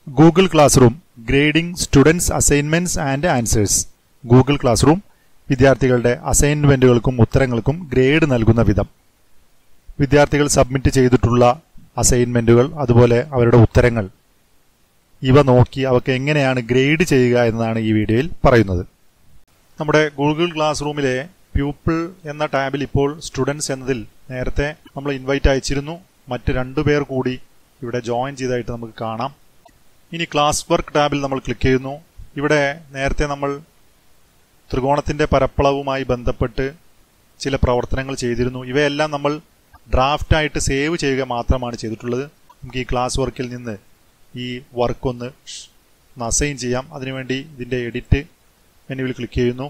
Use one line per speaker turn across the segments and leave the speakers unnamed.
Google classroom grading students assignments and answers Google classroom വിദ്യാർത്ഥികളുടെ അസൈൻമെന്റുകൾക്കും ഉത്തരങ്ങൾക്കും grade നൽകുന്ന വിധം വിദ്യാർത്ഥികൾ സബ്മിറ്റ് ചെയ്തിട്ടുള്ള അസൈൻമെന്റുകൾ അതുപോലെ അവരുടെ ഉത്തരങ്ങൾ ഇവ നോക്കി അവർക്ക് എങ്ങനെയാണ് ഗ്രേഡ് ചെയ്യുക എന്നതാണ് ഈ വീഡിയോയിൽ പറയുന്നത് നമ്മുടെ ഗൂഗിൾ ക്ലാസ് റൂമിലെ പ്യൂപ്പിൾ എന്ന ടാബിൽ ഇപ്പോൾ സ്റ്റുഡൻസ് എന്നതിൽ നേരത്തെ നമ്മൾ ഇൻവൈറ്റ് അയച്ചിരുന്നു മറ്റ് രണ്ടു പേർ കൂടി ഇവിടെ ജോയിൻ ചെയ്തതായിട്ട് നമുക്ക് കാണാം ഇനി ക്ലാസ് വർക്ക് ടാബിൽ നമ്മൾ ക്ലിക്ക് ചെയ്യുന്നു ഇവിടെ നേരത്തെ നമ്മൾ ത്രികോണത്തിന്റെ പരപ്പളവുമായി ബന്ധപ്പെട്ട് ചില പ്രവർത്തനങ്ങൾ ചെയ്തിരുന്നു ഇവയെല്ലാം നമ്മൾ ഡ്രാഫ്റ്റായിട്ട് സേവ് ചെയ്യുക മാത്രമാണ് ചെയ്തിട്ടുള്ളത് നമുക്ക് ഈ ക്ലാസ് വർക്കിൽ നിന്ന് ഈ വർക്ക് ഒന്ന് അസൈൻ ചെയ്യാം അതിനുവേണ്ടി ഇതിൻ്റെ എഡിറ്റ് മെനുവിൽ ക്ലിക്ക് ചെയ്യുന്നു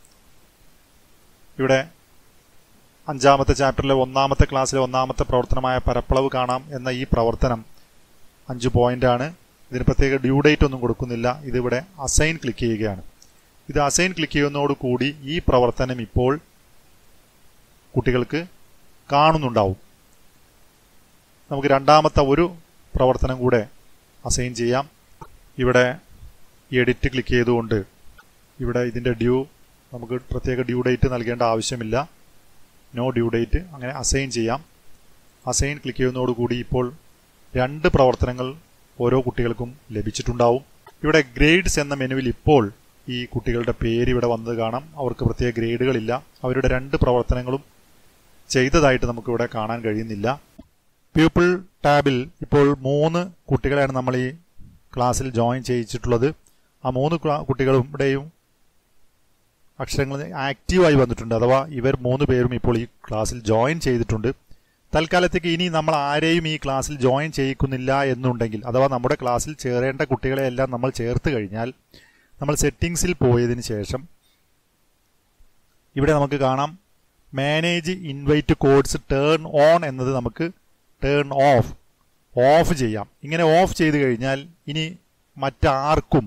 ഇവിടെ അഞ്ചാമത്തെ ചാപ്റ്ററിലെ ഒന്നാമത്തെ ക്ലാസ്സിലെ ഒന്നാമത്തെ പ്രവർത്തനമായ പരപ്പളവ് കാണാം എന്ന ഈ പ്രവർത്തനം അഞ്ച് പോയിന്റ് ആണ് ഇതിന് പ്രത്യേക ഡ്യൂ ഡേറ്റ് ഒന്നും കൊടുക്കുന്നില്ല ഇതിവിടെ അസൈൻ ക്ലിക്ക് ചെയ്യുകയാണ് ഇത് അസൈൻ ക്ലിക്ക് ചെയ്യുന്നതോടുകൂടി ഈ പ്രവർത്തനം ഇപ്പോൾ കുട്ടികൾക്ക് കാണുന്നുണ്ടാവും നമുക്ക് രണ്ടാമത്തെ ഒരു പ്രവർത്തനം കൂടെ അസൈൻ ചെയ്യാം ഇവിടെ എഡിറ്റ് ക്ലിക്ക് ചെയ്തുകൊണ്ട് ഇവിടെ ഇതിൻ്റെ ഡ്യൂ നമുക്ക് പ്രത്യേക ഡ്യൂ ഡേറ്റ് നൽകേണ്ട ആവശ്യമില്ല നോ ഡ്യൂ ഡേറ്റ് അങ്ങനെ അസൈൻ ചെയ്യാം അസൈൻ ക്ലിക്ക് ചെയ്യുന്നതോടുകൂടി ഇപ്പോൾ രണ്ട് പ്രവർത്തനങ്ങൾ ഓരോ കുട്ടികൾക്കും ലഭിച്ചിട്ടുണ്ടാവും ഇവിടെ ഗ്രേഡ്സ് എന്ന മെനുവിൽ ഇപ്പോൾ ഈ കുട്ടികളുടെ പേര് ഇവിടെ വന്നത് കാണാം അവർക്ക് പ്രത്യേക ഗ്രേഡുകളില്ല അവരുടെ രണ്ട് പ്രവർത്തനങ്ങളും ചെയ്തതായിട്ട് നമുക്കിവിടെ കാണാൻ കഴിയുന്നില്ല പ്യൂപ്പിൾ ടാബിൽ ഇപ്പോൾ മൂന്ന് കുട്ടികളെയാണ് നമ്മൾ ഈ ക്ലാസ്സിൽ ജോയിൻ ചെയ്യിച്ചിട്ടുള്ളത് ആ മൂന്ന് കുട്ടികളുടെയും അക്ഷരങ്ങൾ ആക്റ്റീവായി വന്നിട്ടുണ്ട് അഥവാ ഇവർ മൂന്ന് പേരും ഇപ്പോൾ ഈ ക്ലാസ്സിൽ ജോയിൻ ചെയ്തിട്ടുണ്ട് തൽക്കാലത്തേക്ക് ഇനി നമ്മൾ ആരെയും ഈ ക്ലാസ്സിൽ ജോയിൻ ചെയ്യിക്കുന്നില്ല എന്നുണ്ടെങ്കിൽ അഥവാ നമ്മുടെ ക്ലാസ്സിൽ ചേരേണ്ട കുട്ടികളെയെല്ലാം നമ്മൾ ചേർത്ത് കഴിഞ്ഞാൽ നമ്മൾ സെറ്റിംഗ്സിൽ പോയതിന് ശേഷം ഇവിടെ നമുക്ക് കാണാം manage invite codes turn on എന്നത് നമുക്ക് ടേൺ ഓഫ് ഓഫ് ചെയ്യാം ഇങ്ങനെ ഓഫ് ചെയ്ത് കഴിഞ്ഞാൽ ഇനി മറ്റാർക്കും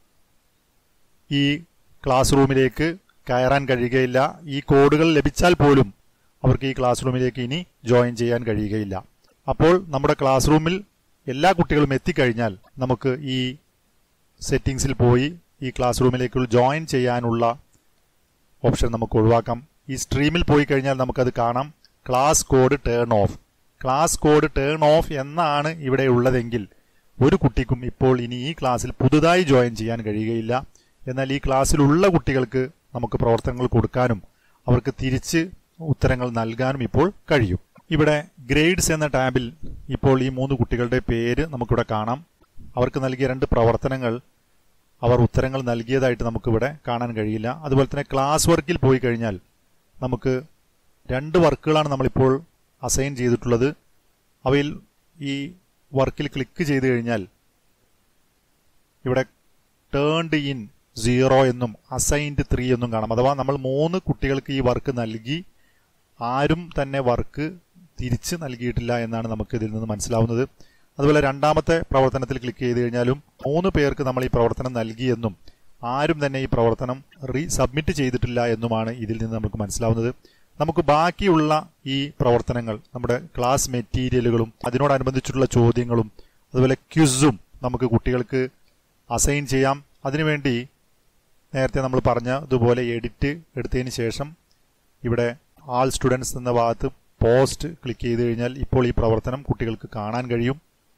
ഈ ക്ലാസ് റൂമിലേക്ക് കയറാൻ കഴിയുകയില്ല ഈ കോഡുകൾ ലഭിച്ചാൽ പോലും അവർക്ക് ഈ ക്ലാസ് റൂമിലേക്ക് ഇനി ജോയിൻ ചെയ്യാൻ കഴിയുകയില്ല അപ്പോൾ നമ്മുടെ ക്ലാസ് റൂമിൽ എല്ലാ കുട്ടികളും എത്തിക്കഴിഞ്ഞാൽ നമുക്ക് ഈ സെറ്റിംഗ്സിൽ പോയി ഈ ക്ലാസ് റൂമിലേക്ക് ജോയിൻ ചെയ്യാനുള്ള ഓപ്ഷൻ നമുക്ക് ഒഴിവാക്കാം ഈ സ്ട്രീമിൽ പോയി കഴിഞ്ഞാൽ നമുക്കത് കാണാം class code turn off class code turn off എന്നാണ് ഇവിടെ ഉള്ളതെങ്കിൽ ഒരു കുട്ടിക്കും ഇപ്പോൾ ഇനി ഈ ക്ലാസ്സിൽ പുതുതായി ജോയിൻ ചെയ്യാൻ കഴിയുകയില്ല എന്നാൽ ഈ ക്ലാസ്സിലുള്ള കുട്ടികൾക്ക് നമുക്ക് പ്രവർത്തനങ്ങൾ കൊടുക്കാനും അവർക്ക് തിരിച്ച് ഉത്തരങ്ങൾ നൽകാനും ഇപ്പോൾ കഴിയും ഇവിടെ ഗ്രേഡ്സ് എന്ന ടാബിൽ ഇപ്പോൾ ഈ മൂന്ന് കുട്ടികളുടെ പേര് നമുക്കിവിടെ കാണാം അവർക്ക് നൽകിയ രണ്ട് പ്രവർത്തനങ്ങൾ അവർ ഉത്തരങ്ങൾ നൽകിയതായിട്ട് നമുക്കിവിടെ കാണാൻ കഴിയില്ല അതുപോലെ തന്നെ ക്ലാസ് വർക്കിൽ പോയി കഴിഞ്ഞാൽ നമുക്ക് രണ്ട് വർക്കുകളാണ് നമ്മളിപ്പോൾ അസൈൻ ചെയ്തിട്ടുള്ളത് അവയിൽ ഈ വർക്കിൽ ക്ലിക്ക് ചെയ്ത് കഴിഞ്ഞാൽ ഇവിടെ ടേൺഡ് ഇൻ സീറോ എന്നും അസൈൻഡ് ത്രീ എന്നും കാണാം അഥവാ നമ്മൾ മൂന്ന് കുട്ടികൾക്ക് ഈ വർക്ക് നൽകി ആരും തന്നെ വർക്ക് തിരിച്ച് നൽകിയിട്ടില്ല എന്നാണ് നമുക്ക് ഇതിൽ നിന്ന് മനസ്സിലാവുന്നത് അതുപോലെ രണ്ടാമത്തെ പ്രവർത്തനത്തിൽ ക്ലിക്ക് ചെയ്ത് കഴിഞ്ഞാലും മൂന്ന് പേർക്ക് നമ്മൾ ഈ പ്രവർത്തനം നൽകിയെന്നും ആരും തന്നെ ഈ പ്രവർത്തനം റീ സബ്മിറ്റ് ചെയ്തിട്ടില്ല എന്നുമാണ് ഇതിൽ നിന്ന് നമുക്ക് മനസ്സിലാവുന്നത് നമുക്ക് ബാക്കിയുള്ള ഈ പ്രവർത്തനങ്ങൾ നമ്മുടെ ക്ലാസ് മെറ്റീരിയലുകളും അതിനോടനുബന്ധിച്ചിട്ടുള്ള ചോദ്യങ്ങളും അതുപോലെ ക്യുസും നമുക്ക് കുട്ടികൾക്ക് അസൈൻ ചെയ്യാം അതിനുവേണ്ടി നേരത്തെ നമ്മൾ പറഞ്ഞതുപോലെ എഡിറ്റ് എടുത്തതിന് ശേഷം ഇവിടെ ആൾ സ്റ്റുഡൻസ് എന്ന ഭാഗത്ത് പോസ്റ്റ് ക്ലിക്ക് ചെയ്ത് കഴിഞ്ഞാൽ ഇപ്പോൾ ഈ പ്രവർത്തനം കുട്ടികൾക്ക് കാണാൻ കഴിയും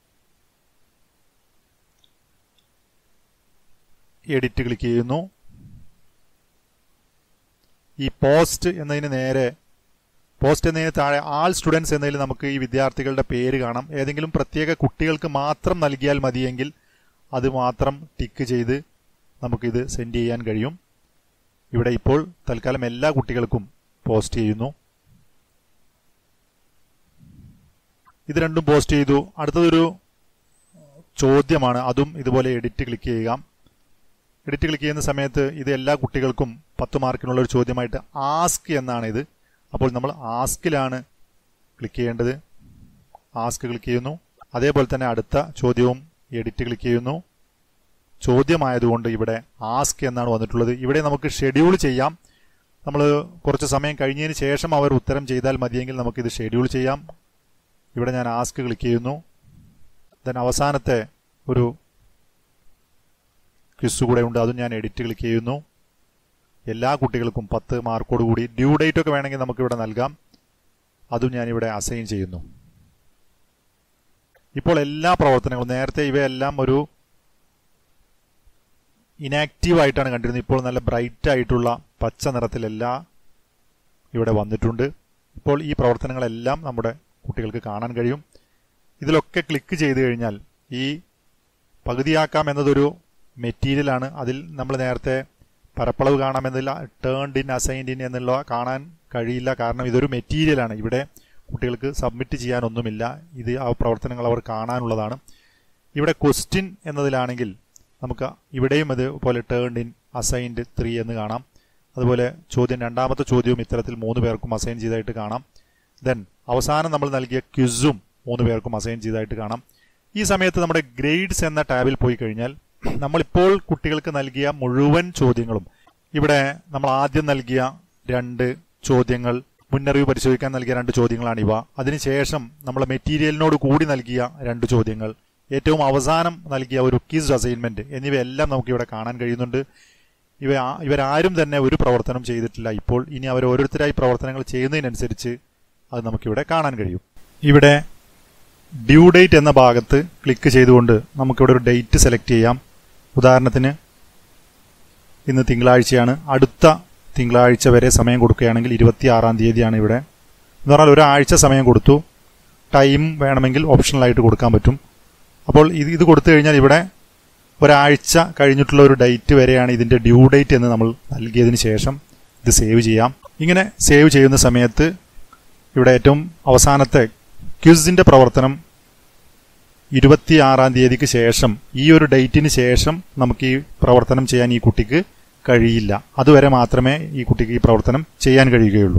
എഡിറ്റ് ക്ലിക്ക് ചെയ്യുന്നു ഈ പോസ്റ്റ് എന്നതിന് നേരെ പോസ്റ്റ് എന്നതിന് താഴെ ആൾ സ്റ്റുഡൻസ് എന്നതിൽ നമുക്ക് ഈ വിദ്യാർത്ഥികളുടെ പേര് കാണാം ഏതെങ്കിലും പ്രത്യേക കുട്ടികൾക്ക് മാത്രം നൽകിയാൽ മതിയെങ്കിൽ അത് മാത്രം ടിക്ക് ചെയ്ത് നമുക്കിത് സെൻഡ് ചെയ്യാൻ കഴിയും ഇവിടെ ഇപ്പോൾ തൽക്കാലം എല്ലാ കുട്ടികൾക്കും പോസ്റ്റ് ചെയ്യുന്നു ഇത് രണ്ടും പോസ്റ്റ് ചെയ്തു അടുത്തതൊരു ചോദ്യമാണ് അതും ഇതുപോലെ എഡിറ്റ് ക്ലിക്ക് ചെയ്യുക എഡിറ്റ് ക്ലിക്ക് ചെയ്യുന്ന സമയത്ത് ഇത് എല്ലാ കുട്ടികൾക്കും പത്ത് മാർക്കിനുള്ള ഒരു ചോദ്യമായിട്ട് ആസ്ക് എന്നാണ് ഇത് അപ്പോൾ നമ്മൾ ആസ്കിലാണ് ക്ലിക്ക് ചെയ്യേണ്ടത് ആസ്ക് ക്ലിക്ക് ചെയ്യുന്നു അതേപോലെ തന്നെ അടുത്ത ചോദ്യവും എഡിറ്റ് ക്ലിക്ക് ചെയ്യുന്നു ചോദ്യമായതുകൊണ്ട് ഇവിടെ ആസ്ക് എന്നാണ് വന്നിട്ടുള്ളത് ഇവിടെ നമുക്ക് ഷെഡ്യൂൾ ചെയ്യാം നമ്മൾ കുറച്ച് സമയം കഴിഞ്ഞതിന് ശേഷം അവർ ഉത്തരം ചെയ്താൽ മതിയെങ്കിൽ നമുക്കിത് ഷെഡ്യൂൾ ചെയ്യാം ഇവിടെ ഞാൻ ആസ്ക് ക്ലിക്ക് ചെയ്യുന്നു ദെൻ അവസാനത്തെ ഒരു ക്വിസ് കൂടെ ഉണ്ട് അതും ഞാൻ എഡിറ്റ് ക്ലിക്ക് ചെയ്യുന്നു എല്ലാ കുട്ടികൾക്കും പത്ത് മാർക്കോട് കൂടി ഡ്യൂ ഡേറ്റ് ഒക്കെ വേണമെങ്കിൽ നമുക്ക് ഇവിടെ നൽകാം അതും ഞാനിവിടെ അസൈൻ ചെയ്യുന്നു ഇപ്പോൾ എല്ലാ പ്രവർത്തനങ്ങളും നേരത്തെ ഇവയെല്ലാം ഒരു ഇനാക്റ്റീവ് ആയിട്ടാണ് കണ്ടിരുന്നത് ഇപ്പോൾ നല്ല ബ്രൈറ്റ് ആയിട്ടുള്ള പച്ച നിറത്തിലെല്ലാം ഇവിടെ വന്നിട്ടുണ്ട് ഇപ്പോൾ ഈ പ്രവർത്തനങ്ങളെല്ലാം നമ്മുടെ കുട്ടികൾക്ക് കാണാൻ കഴിയും ഇതിലൊക്കെ ക്ലിക്ക് ചെയ്ത് കഴിഞ്ഞാൽ ഈ പകുതിയാക്കാം എന്നതൊരു മെറ്റീരിയലാണ് അതിൽ നമ്മൾ നേരത്തെ പരപ്പളവ് കാണാമെന്നില്ല ടേൺഡ് ഇൻ അസൈൻഡ് ഇൻ എന്നുള്ള കാണാൻ കഴിയില്ല കാരണം ഇതൊരു മെറ്റീരിയലാണ് ഇവിടെ കുട്ടികൾക്ക് സബ്മിറ്റ് ചെയ്യാനൊന്നുമില്ല ഇത് ആ പ്രവർത്തനങ്ങൾ അവർ കാണാനുള്ളതാണ് ഇവിടെ ക്വസ്റ്റ്യൻ എന്നതിലാണെങ്കിൽ നമുക്ക് ഇവിടെയും അതുപോലെ ടേൺഡ് ഇൻ അസൈൻഡ് ത്രീ എന്ന് കാണാം അതുപോലെ ചോദ്യം രണ്ടാമത്തെ ചോദ്യവും ഇത്തരത്തിൽ മൂന്ന് പേർക്കും അസൈൻ ചെയ്തായിട്ട് കാണാം ദെൻ അവസാനം നമ്മൾ നൽകിയ ക്വിസും മൂന്ന് പേർക്കും അസൈൻ ചെയ്തായിട്ട് കാണാം ഈ സമയത്ത് നമ്മുടെ ഗ്രേഡ്സ് എന്ന ടാബിൽ പോയി കഴിഞ്ഞാൽ നമ്മളിപ്പോൾ കുട്ടികൾക്ക് നൽകിയ മുഴുവൻ ചോദ്യങ്ങളും ഇവിടെ നമ്മൾ ആദ്യം നൽകിയ രണ്ട് ചോദ്യങ്ങൾ മുന്നറിവ് പരിശോധിക്കാൻ നൽകിയ രണ്ട് ചോദ്യങ്ങളാണ് ഇവ അതിനുശേഷം നമ്മൾ മെറ്റീരിയലിനോട് കൂടി നൽകിയ രണ്ട് ചോദ്യങ്ങൾ ഏറ്റവും അവസാനം നൽകിയ ഒരു ക്വിസ് അസൈൻമെന്റ് എന്നിവയെല്ലാം നമുക്ക് ഇവിടെ കാണാൻ കഴിയുന്നുണ്ട് ഇവ ഇവരാരും തന്നെ ഒരു പ്രവർത്തനം ചെയ്തിട്ടില്ല ഇപ്പോൾ ഇനി അവർ ഓരോരുത്തരായി പ്രവർത്തനങ്ങൾ ചെയ്യുന്നതിനനുസരിച്ച് അത് നമുക്കിവിടെ കാണാൻ കഴിയും ഇവിടെ ഡ്യൂ ഡേറ്റ് എന്ന ഭാഗത്ത് ക്ലിക്ക് ചെയ്തുകൊണ്ട് നമുക്കിവിടെ ഒരു ഡേറ്റ് സെലക്ട് ചെയ്യാം ഉദാഹരണത്തിന് ഇന്ന് തിങ്കളാഴ്ചയാണ് അടുത്ത തിങ്കളാഴ്ച വരെ സമയം കൊടുക്കുകയാണെങ്കിൽ ഇരുപത്തിയാറാം തീയതിയാണ് ഇവിടെ എന്ന് പറഞ്ഞാൽ ഒരാഴ്ച സമയം കൊടുത്തു ടൈം വേണമെങ്കിൽ ഓപ്ഷണലായിട്ട് കൊടുക്കാൻ പറ്റും അപ്പോൾ ഇത് ഇത് കൊടുത്തു കഴിഞ്ഞാൽ ഇവിടെ ഒരാഴ്ച കഴിഞ്ഞിട്ടുള്ള ഒരു ഡേറ്റ് വരെയാണ് ഇതിൻ്റെ ഡ്യൂ ഡേറ്റ് എന്ന് നമ്മൾ നൽകിയതിന് ശേഷം ഇത് സേവ് ചെയ്യാം ഇങ്ങനെ സേവ് ചെയ്യുന്ന സമയത്ത് ഇവിടെ ഏറ്റവും അവസാനത്തെ ക്വിസിൻ്റെ പ്രവർത്തനം ഇരുപത്തിയാറാം തീയതിക്ക് ശേഷം ഈ ഒരു ഡേറ്റിന് ശേഷം നമുക്ക് ഈ പ്രവർത്തനം ചെയ്യാൻ ഈ കുട്ടിക്ക് കഴിയില്ല അതുവരെ മാത്രമേ ഈ കുട്ടിക്ക് ഈ പ്രവർത്തനം ചെയ്യാൻ കഴിയുകയുള്ളൂ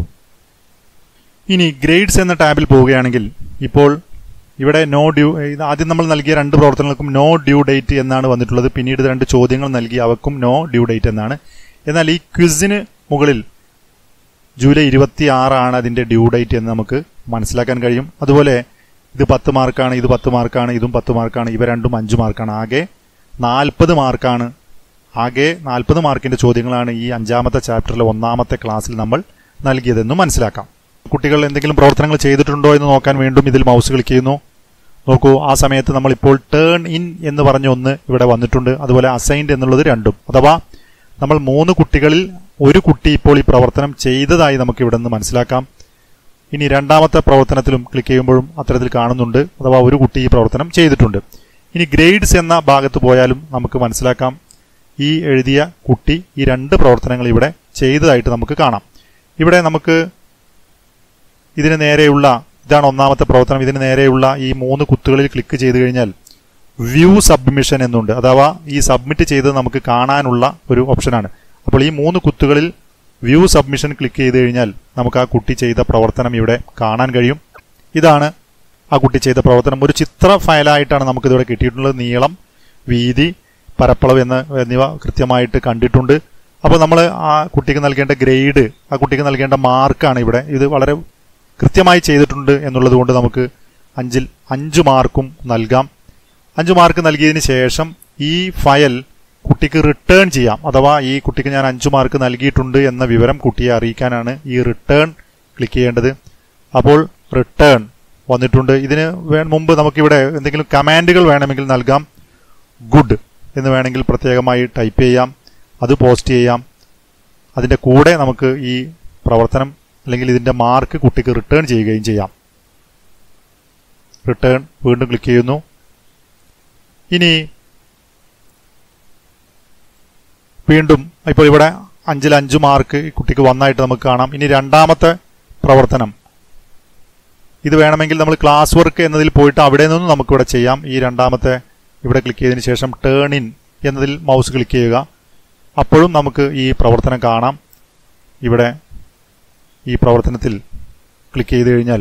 ഇനി ഗ്രേഡ്സ് എന്ന ടാബിൽ പോവുകയാണെങ്കിൽ ഇപ്പോൾ ഇവിടെ നോ ഡ്യൂ ഇത് ആദ്യം നമ്മൾ നൽകിയ രണ്ട് പ്രവർത്തനങ്ങൾക്കും നോ ഡ്യൂ ഡേറ്റ് എന്നാണ് വന്നിട്ടുള്ളത് പിന്നീട് രണ്ട് ചോദ്യങ്ങൾ നൽകി അവക്കും നോ ഡ്യൂ ഡേറ്റ് എന്നാണ് എന്നാൽ ഈ ക്വിസിന് മുകളിൽ ജൂലൈ ഇരുപത്തി ആറാണ് അതിന്റെ ഡ്യൂ ഡേറ്റ് എന്ന് നമുക്ക് മനസ്സിലാക്കാൻ കഴിയും അതുപോലെ ഇത് പത്ത് മാർക്കാണ് ഇത് പത്ത് മാർക്കാണ് ഇതും പത്ത് മാർക്കാണ് ഇവ രണ്ടും അഞ്ച് മാർക്കാണ് ആകെ നാൽപ്പത് മാർക്കാണ് ആകെ നാൽപ്പത് മാർക്കിന്റെ ചോദ്യങ്ങളാണ് ഈ അഞ്ചാമത്തെ ചാപ്റ്ററിലെ ഒന്നാമത്തെ ക്ലാസ്സിൽ നമ്മൾ നൽകിയതെന്ന് മനസ്സിലാക്കാം കുട്ടികൾ എന്തെങ്കിലും പ്രവർത്തനങ്ങൾ ചെയ്തിട്ടുണ്ടോ എന്ന് നോക്കാൻ വീണ്ടും ഇതിൽ മൗസ് ക്ലിക്ക് ചെയ്യുന്നു നോക്കൂ ആ സമയത്ത് നമ്മൾ ഇപ്പോൾ ടേൺ ഇൻ എന്ന് പറഞ്ഞ ഒന്ന് ഇവിടെ വന്നിട്ടുണ്ട് അതുപോലെ അസൈൻഡ് എന്നുള്ളത് രണ്ടും അഥവാ നമ്മൾ മൂന്ന് കുട്ടികളിൽ ഒരു കുട്ടി ഇപ്പോൾ ഈ പ്രവർത്തനം ചെയ്തതായി നമുക്ക് ഇവിടെ നിന്ന് മനസ്സിലാക്കാം ഇനി രണ്ടാമത്തെ പ്രവർത്തനത്തിലും ക്ലിക്ക് ചെയ്യുമ്പോഴും അത്തരത്തിൽ കാണുന്നുണ്ട് അഥവാ ഒരു കുട്ടി ഈ പ്രവർത്തനം ചെയ്തിട്ടുണ്ട് ഇനി ഗ്രേഡ്സ് എന്ന ഭാഗത്ത് പോയാലും നമുക്ക് മനസ്സിലാക്കാം ഈ എഴുതിയ കുട്ടി ഈ രണ്ട് പ്രവർത്തനങ്ങൾ ഇവിടെ ചെയ്തതായിട്ട് നമുക്ക് കാണാം ഇവിടെ നമുക്ക് ഇതിന് നേരെയുള്ള ഇതാണ് ഒന്നാമത്തെ പ്രവർത്തനം ഇതിന് നേരെയുള്ള ഈ മൂന്ന് കുത്തുകളിൽ ക്ലിക്ക് ചെയ്ത് കഴിഞ്ഞാൽ വ്യൂ സബ്മിഷൻ എന്നുണ്ട് അഥവാ ഈ സബ്മിറ്റ് ചെയ്തത് നമുക്ക് കാണാനുള്ള ഒരു ഓപ്ഷനാണ് അപ്പോൾ ഈ മൂന്ന് കുത്തുകളിൽ വ്യൂ സബ്മിഷൻ ക്ലിക്ക് ചെയ്ത് കഴിഞ്ഞാൽ നമുക്ക് ആ കുട്ടി ചെയ്ത പ്രവർത്തനം ഇവിടെ കാണാൻ കഴിയും ഇതാണ് ആ കുട്ടി ചെയ്ത പ്രവർത്തനം ഒരു ചിത്ര ഫയലായിട്ടാണ് നമുക്കിതിവിടെ കിട്ടിയിട്ടുള്ളത് നീളം വീതി പരപ്പളവ് എന്ന എന്നിവ കൃത്യമായിട്ട് കണ്ടിട്ടുണ്ട് അപ്പോൾ നമ്മൾ ആ കുട്ടിക്ക് നൽകേണ്ട ഗ്രേഡ് ആ കുട്ടിക്ക് നൽകേണ്ട മാർക്കാണ് ഇവിടെ ഇത് വളരെ കൃത്യമായി ചെയ്തിട്ടുണ്ട് എന്നുള്ളത് കൊണ്ട് നമുക്ക് അഞ്ചിൽ അഞ്ച് മാർക്കും നൽകാം അഞ്ച് മാർക്ക് നൽകിയതിന് ശേഷം ഈ ഫയൽ കുട്ടിക്ക് റിട്ടേൺ ചെയ്യാം അഥവാ ഈ കുട്ടിക്ക് ഞാൻ അഞ്ച് മാർക്ക് നൽകിയിട്ടുണ്ട് എന്ന വിവരം കുട്ടിയെ അറിയിക്കാനാണ് ഈ റിട്ടേൺ ക്ലിക്ക് ചെയ്യേണ്ടത് അപ്പോൾ റിട്ടേൺ വന്നിട്ടുണ്ട് ഇതിന് വേ- മുമ്പ് നമുക്കിവിടെ എന്തെങ്കിലും കമാൻഡുകൾ വേണമെങ്കിൽ നൽകാം ഗുഡ് എന്ന് വേണമെങ്കിൽ പ്രത്യേകമായി ടൈപ്പ് ചെയ്യാം അത് പോസ്റ്റ് ചെയ്യാം അതിൻ്റെ കൂടെ നമുക്ക് ഈ പ്രവർത്തനം അല്ലെങ്കിൽ ഇതിൻ്റെ മാർക്ക് കുട്ടിക്ക് റിട്ടേൺ ചെയ്യുകയും ചെയ്യാം റിട്ടേൺ വീണ്ടും ക്ലിക്ക് ചെയ്യുന്നു ഇനി വീണ്ടും ഇപ്പോൾ ഇവിടെ അഞ്ചിൽ അഞ്ച് മാർക്ക് ഈ കുട്ടിക്ക് വന്നായിട്ട് നമുക്ക് കാണാം ഇനി രണ്ടാമത്തെ പ്രവർത്തനം ഇത് വേണമെങ്കിൽ നമ്മൾ ക്ലാസ് വർക്ക് എന്നതിൽ പോയിട്ട് അവിടെ നിന്നും നമുക്കിവിടെ ചെയ്യാം ഈ രണ്ടാമത്തെ ഇവിടെ ക്ലിക്ക് ചെയ്തതിന് ശേഷം ടേൺ ഇൻ എന്നതിൽ മൗസ് ക്ലിക്ക് ചെയ്യുക അപ്പോഴും നമുക്ക് ഈ പ്രവർത്തനം കാണാം ഇവിടെ ഈ പ്രവർത്തനത്തിൽ ക്ലിക്ക് ചെയ്ത് കഴിഞ്ഞാൽ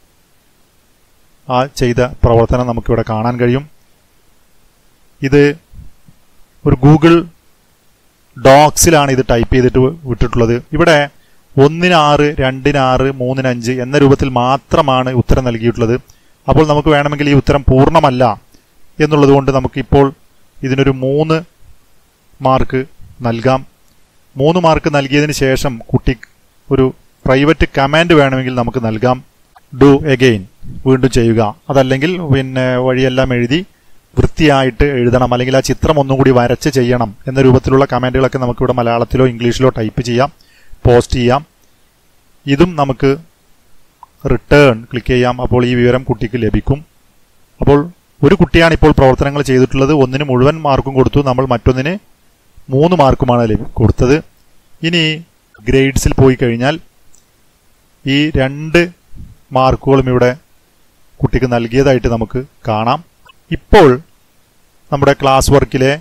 ആ ചെയ്ത പ്രവർത്തനം നമുക്കിവിടെ കാണാൻ കഴിയും ഇത് ഒരു ഗൂഗിൾ ഡോക്സിലാണ് ഇത് ടൈപ്പ് ചെയ്തിട്ട് വിട്ടിട്ടുള്ളത് ഇവിടെ ഒന്നിന് ആറ് രണ്ടിന് ആറ് മൂന്നിന് അഞ്ച് എന്ന രൂപത്തിൽ മാത്രമാണ് ഉത്തരം നൽകിയിട്ടുള്ളത് അപ്പോൾ നമുക്ക് വേണമെങ്കിൽ ഈ ഉത്തരം പൂർണ്ണമല്ല എന്നുള്ളത് കൊണ്ട് നമുക്കിപ്പോൾ ഇതിനൊരു മൂന്ന് മാർക്ക് നൽകാം മൂന്ന് മാർക്ക് നൽകിയതിന് ശേഷം കുട്ടി ഒരു പ്രൈവറ്റ് കമാൻഡ് വേണമെങ്കിൽ നമുക്ക് നൽകാം ഡു എഗെയിൻ വീണ്ടും ചെയ്യുക അതല്ലെങ്കിൽ പിന്നെ വഴിയെല്ലാം എഴുതി വൃത്തിയായിട്ട് എഴുതണം അല്ലെങ്കിൽ ആ ചിത്രം ഒന്നും കൂടി വരച്ച് ചെയ്യണം എന്ന രൂപത്തിലുള്ള കമാൻഡുകളൊക്കെ നമുക്കിവിടെ മലയാളത്തിലോ ഇംഗ്ലീഷിലോ ടൈപ്പ് ചെയ്യാം പോസ്റ്റ് ചെയ്യാം ഇതും നമുക്ക് റിട്ടേൺ ക്ലിക്ക് ചെയ്യാം അപ്പോൾ ഈ വിവരം കുട്ടിക്ക് ലഭിക്കും അപ്പോൾ ഒരു കുട്ടിയാണ് ഇപ്പോൾ പ്രവർത്തനങ്ങൾ ചെയ്തിട്ടുള്ളത് ഒന്നിന് മുഴുവൻ മാർക്കും കൊടുത്തു നമ്മൾ മറ്റൊന്നിന് മൂന്ന് മാർക്കുമാണ് ലഭി കൊടുത്തത് ഇനി ഗ്രേഡ്സിൽ പോയി കഴിഞ്ഞാൽ ഈ രണ്ട് മാർക്കുകളും ഇവിടെ കുട്ടിക്ക് നൽകിയതായിട്ട് നമുക്ക് കാണാം ഇപ്പോൾ നമ്മുടെ ക്ലാസ് വർക്കിലെ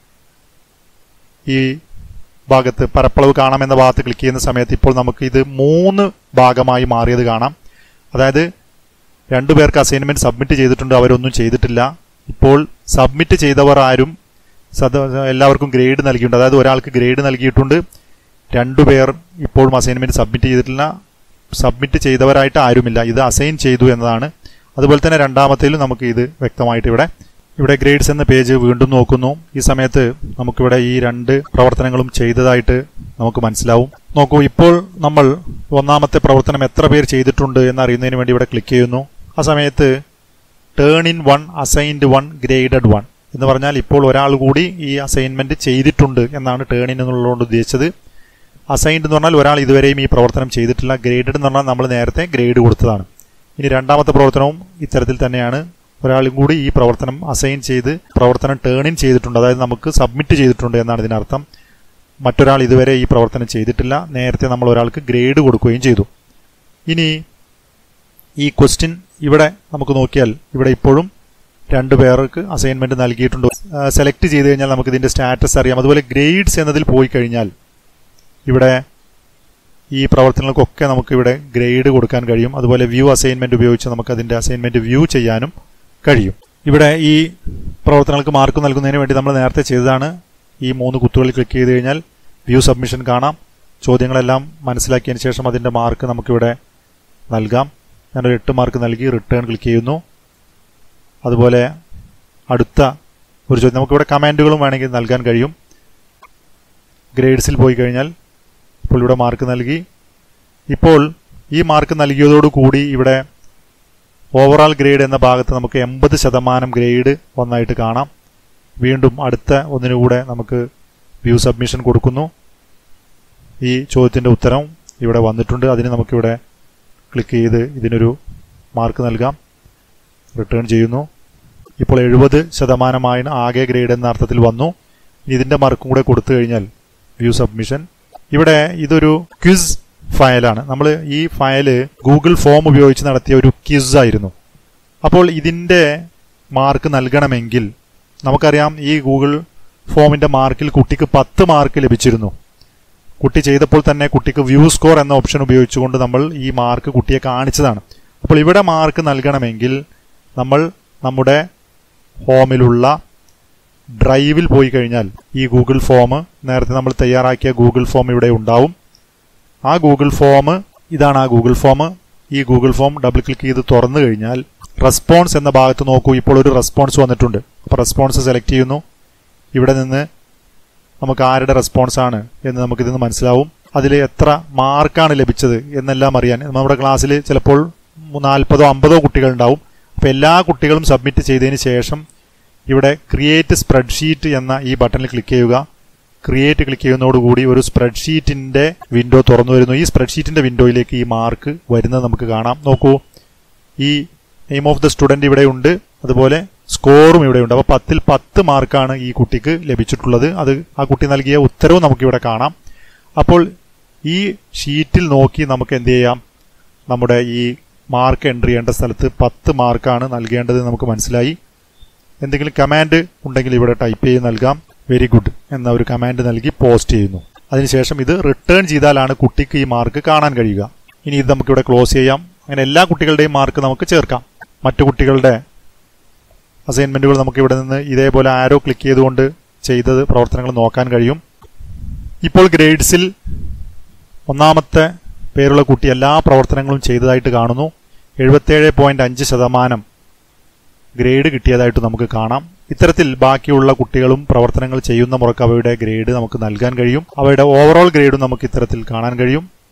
ഈ ഭാഗത്ത് പരപ്പളവ് കാണാമെന്ന ഭാഗത്ത് ക്ലിക്ക് ചെയ്യുന്ന സമയത്ത് ഇപ്പോൾ നമുക്ക് ഇത് മൂന്ന് ഭാഗമായി മാറിയത് കാണാം അതായത് രണ്ടു പേർക്ക് അസൈൻമെന്റ് സബ്മിറ്റ് ചെയ്തിട്ടുണ്ട് അവരൊന്നും ചെയ്തിട്ടില്ല ഇപ്പോൾ സബ്മിറ്റ് ചെയ്തവർ ആരും സദ എല്ലാവർക്കും ഗ്രേഡ് നൽകിയിട്ടുണ്ട് അതായത് ഒരാൾക്ക് ഗ്രേഡ് നൽകിയിട്ടുണ്ട് രണ്ടുപേർ ഇപ്പോഴും അസൈൻമെന്റ് സബ്മിറ്റ് ചെയ്തിട്ടില്ല സബ്മിറ്റ് ചെയ്തവരായിട്ട് ആരുമില്ല ഇത് അസൈൻ ചെയ്തു എന്നതാണ് അതുപോലെ തന്നെ രണ്ടാമത്തേലും നമുക്ക് ഇത് വ്യക്തമായിട്ട് ഇവിടെ ഇവിടെ ഗ്രേഡ്സ് എന്ന പേജ് വീണ്ടും നോക്കുന്നു ഈ സമയത്ത് നമുക്കിവിടെ ഈ രണ്ട് പ്രവർത്തനങ്ങളും ചെയ്തതായിട്ട് നമുക്ക് മനസ്സിലാവും നോക്കൂ ഇപ്പോൾ നമ്മൾ ഒന്നാമത്തെ പ്രവർത്തനം എത്ര പേർ ചെയ്തിട്ടുണ്ട് എന്നറിയുന്നതിന് വേണ്ടി ഇവിടെ ക്ലിക്ക് ചെയ്യുന്നു ആ സമയത്ത് turn in one assigned one graded one എന്ന് പറഞ്ഞാൽ ഇപ്പോൾ ഒരാൾ കൂടി ഈ അസൈൻമെന്റ് ചെയ്തിട്ടുണ്ട് എന്നാണ് ടേൺ ഇൻ എന്നുള്ളതുകൊണ്ട് ഉദ്ദേശിച്ചത് അസൈൻഡ് എന്ന് പറഞ്ഞാൽ ഒരാൾ ഇതുവരെയും ഈ പ്രവർത്തനം ചെയ്തിട്ടില്ല ഗ്രേഡഡ് എന്ന് പറഞ്ഞാൽ നമ്മൾ നേരത്തെ ഗ്രേഡ് കൊടുത്തതാണ് ഇനി രണ്ടാമത്തെ പ്രവർത്തനവും ഇത്തരത്തിൽ തന്നെയാണ് ഒരാളും കൂടി ഈ പ്രവർത്തനം അസൈൻ ചെയ്ത് പ്രവർത്തനം ടേൺ ഇൻ ചെയ്തിട്ടുണ്ട് അതായത് നമുക്ക് സബ്മിറ്റ് ചെയ്തിട്ടുണ്ട് എന്നാണ് ഇതിനർത്ഥം മറ്റൊരാൾ ഇതുവരെ ഈ പ്രവർത്തനം ചെയ്തിട്ടില്ല നേരത്തെ നമ്മൾ ഒരാൾക്ക് ഗ്രേഡ് കൊടുക്കുകയും ചെയ്തു ഇനി ഈ ക്വസ്റ്റ്യൻ ഇവിടെ നമുക്ക് നോക്കിയാൽ ഇവിടെ ഇപ്പോഴും രണ്ടു പേർക്ക് അസൈൻമെന്റ് നൽകിയിട്ടുണ്ട് സെലക്ട് ചെയ്ത് കഴിഞ്ഞാൽ നമുക്ക് ഇതിന്റെ സ്റ്റാറ്റസ് അറിയാം അതുപോലെ ഗ്രേഡ്സ് എന്നതിൽ പോയി കഴിഞ്ഞാൽ ഇവിടെ ഈ പ്രവർത്തനങ്ങൾക്കൊക്കെ നമുക്ക് ഇവിടെ ഗ്രേഡ് കൊടുക്കാൻ കഴിയും അതുപോലെ വ്യൂ അസൈൻമെന്റ് ഉപയോഗിച്ച് നമുക്ക് അതിന്റെ അസൈൻമെന്റ് വ്യൂ ചെയ്യാനും കഴിയും ഇവിടെ ഈ പ്രവർത്തനങ്ങൾക്ക് മാർക്ക് നൽകുന്നതിന് വേണ്ടി നമ്മൾ നേരത്തെ ചെയ്തതാണ് ഈ മൂന്ന് കുത്തുകളിൽ ക്ലിക്ക് ചെയ്ത് കഴിഞ്ഞാൽ വ്യൂ സബ്മിഷൻ കാണാം ചോദ്യങ്ങളെല്ലാം മനസ്സിലാക്കിയതിന് ശേഷം അതിന്റെ മാർക്ക് നമുക്കിവിടെ നൽകാം ഞാനൊരു എട്ട് മാർക്ക് നൽകി റിട്ടേൺ ക്ലിക്ക് ചെയ്യുന്നു അതുപോലെ അടുത്ത ഒരു ചോദ്യം നമുക്കിവിടെ കമാൻഡുകളും വേണമെങ്കിൽ നൽകാൻ കഴിയും ഗ്രേഡ്സിൽ പോയി കഴിഞ്ഞാൽ ഇപ്പോൾ ഇവിടെ മാർക്ക് നൽകി ഇപ്പോൾ ഈ മാർക്ക് നൽകിയതോടുകൂടി ഇവിടെ ഓവറാൾ ഗ്രേഡ് എന്ന ഭാഗത്ത് നമുക്ക് എൺപത് ശതമാനം ഗ്രേഡ് വന്നായിട്ട് കാണാം വീണ്ടും അടുത്ത ഒന്നിനുകൂടെ നമുക്ക് വ്യൂ സബ്മിഷൻ കൊടുക്കുന്നു ഈ ചോദ്യത്തിൻ്റെ ഉത്തരം ഇവിടെ വന്നിട്ടുണ്ട് അതിന് നമുക്കിവിടെ ക്ലിക്ക് ചെയ്ത് ഇതിനൊരു മാർക്ക് നൽകാം റിട്ടേൺ ചെയ്യുന്നു ഇപ്പോൾ എഴുപത് ശതമാനമാണ് ആകെ ഗ്രേഡ് എന്ന അർത്ഥത്തിൽ വന്നു ഇനി ഇതിൻ്റെ മാർക്കും കൂടെ കൊടുത്തു കഴിഞ്ഞാൽ വ്യൂ സബ്മിഷൻ ഇവിടെ ഇതൊരു ക്വിസ് ഫയലാണ് നമ്മൾ ഈ ഫയല് ഗൂഗിൾ ഫോം ഉപയോഗിച്ച് നടത്തിയ ഒരു ക്വിസ് ആയിരുന്നു അപ്പോൾ ഇതിൻ്റെ മാർക്ക് നൽകണമെങ്കിൽ നമുക്കറിയാം ഈ ഗൂഗിൾ ഫോമിന്റെ മാർക്കിൽ കുട്ടിക്ക് പത്ത് മാർക്ക് ലഭിച്ചിരുന്നു കുട്ടി ചെയ്തപ്പോൾ തന്നെ കുട്ടിക്ക് വ്യൂ സ്കോർ എന്ന ഓപ്ഷൻ ഉപയോഗിച്ചുകൊണ്ട് നമ്മൾ ഈ മാർക്ക് കുട്ടിയെ കാണിച്ചതാണ് അപ്പോൾ ഇവിടെ മാർക്ക് നൽകണമെങ്കിൽ നമ്മൾ നമ്മുടെ ഹോമിലുള്ള ഡ്രൈവിൽ പോയി കഴിഞ്ഞാൽ ഈ ഗൂഗിൾ ഫോം നേരത്തെ നമ്മൾ തയ്യാറാക്കിയ ഗൂഗിൾ ഫോം ഇവിടെ ഉണ്ടാവും ആ ഗൂഗിൾ ഫോം ഇതാണ് ആ ഗൂഗിൾ ഫോം ഈ ഗൂഗിൾ ഫോം ഡബിൾ ക്ലിക്ക് ചെയ്ത് തുറന്നു കഴിഞ്ഞാൽ റെസ്പോൺസ് എന്ന ഭാഗത്ത് നോക്കൂ ഇപ്പോൾ ഒരു റെസ്പോൺസ് വന്നിട്ടുണ്ട് അപ്പോൾ റെസ്പോൺസ് സെലക്ട് ചെയ്യുന്നു ഇവിടെ നിന്ന് നമുക്ക് ആരുടെ റെസ്പോൺസ് ആണ് എന്ന് നമുക്ക് ഇതിന് മനസ്സിലാവും അതിൽ എത്ര മാർക്കാണ് ലഭിച്ചത് എന്നെല്ലാം അറിയാൻ നമ്മുടെ ക്ലാസ്സിൽ ചിലപ്പോൾ നാൽപ്പതോ അമ്പതോ കുട്ടികൾ ഉണ്ടാവും അപ്പോൾ എല്ലാ കുട്ടികളും സബ്മിറ്റ് ചെയ്തതിന് ശേഷം ഇവിടെ ക്രിയേറ്റ് സ്പ്രെഡ്ഷീറ്റ് എന്ന ഈ ബട്ടണിൽ ക്ലിക്ക് ചെയ്യുക ക്രിയേറ്റ് ക്ലിക്ക് ചെയ്യുന്നതോടുകൂടി ഒരു സ്പ്രെഡ്ഷീറ്റിന്റെ വിൻഡോ തുറന്നു വരുന്നു ഈ സ്പ്രെഡ്ഷീറ്റിന്റെ വിൻഡോയിലേക്ക് ഈ മാർക്ക് വരുന്നത് നമുക്ക് കാണാം നോക്കൂ ഈ നെയിം ഓഫ് ദ സ്റ്റുഡന്റ് ഇവിടെ ഉണ്ട് അതുപോലെ സ്കോറും ഇവിടെ ഉണ്ട് അപ്പോൾ പത്തിൽ പത്ത് മാർക്കാണ് ഈ കുട്ടിക്ക് ലഭിച്ചിട്ടുള്ളത് അത് ആ കുട്ടി നൽകിയ ഉത്തരവും നമുക്കിവിടെ കാണാം അപ്പോൾ ഈ ഷീറ്റിൽ നോക്കി നമുക്ക് എന്ത് ചെയ്യാം നമ്മുടെ ഈ മാർക്ക് എൻട്രി ചെയ്യേണ്ട സ്ഥലത്ത് പത്ത് മാർക്കാണ് നൽകേണ്ടത് നമുക്ക് മനസ്സിലായി എന്തെങ്കിലും കമാൻഡ് ഉണ്ടെങ്കിൽ ഇവിടെ ടൈപ്പ് ചെയ്ത് നൽകാം വെരി ഗുഡ് എന്ന ഒരു കമാൻഡ് നൽകി പോസ്റ്റ് ചെയ്യുന്നു അതിനുശേഷം ഇത് റിട്ടേൺ ചെയ്താലാണ് കുട്ടിക്ക് ഈ മാർക്ക് കാണാൻ കഴിയുക ഇനി ഇത് നമുക്കിവിടെ ക്ലോസ് ചെയ്യാം അങ്ങനെ എല്ലാ കുട്ടികളുടെയും മാർക്ക് നമുക്ക് ചേർക്കാം മറ്റു കുട്ടികളുടെ അസൈൻമെന്റുകൾ നമുക്ക് ഇവിടെ നിന്ന് ഇതേപോലെ ആരോ ക്ലിക്ക് ചെയ്തുകൊണ്ട് ചെയ്തത് പ്രവർത്തനങ്ങൾ നോക്കാൻ കഴിയും ഇപ്പോൾ ഗ്രേഡ്സിൽ ഒന്നാമത്തെ പേരുള്ള കുട്ടി എല്ലാ പ്രവർത്തനങ്ങളും ചെയ്തതായിട്ട് കാണുന്നു എഴുപത്തേഴ് പോയിന്റ് അഞ്ച് ശതമാനം ഗ്രേഡ് കിട്ടിയതായിട്ട് നമുക്ക് കാണാം ഇത്തരത്തിൽ ബാക്കിയുള്ള കുട്ടികളും പ്രവർത്തനങ്ങൾ ചെയ്യുന്ന മുറക്ക് അവയുടെ ഗ്രേഡ് നമുക്ക് നൽകാൻ കഴിയും അവയുടെ ഓവറോൾ ഗ്രേഡും നമുക്ക് ഇത്തരത്തിൽ കാണാൻ കഴിയും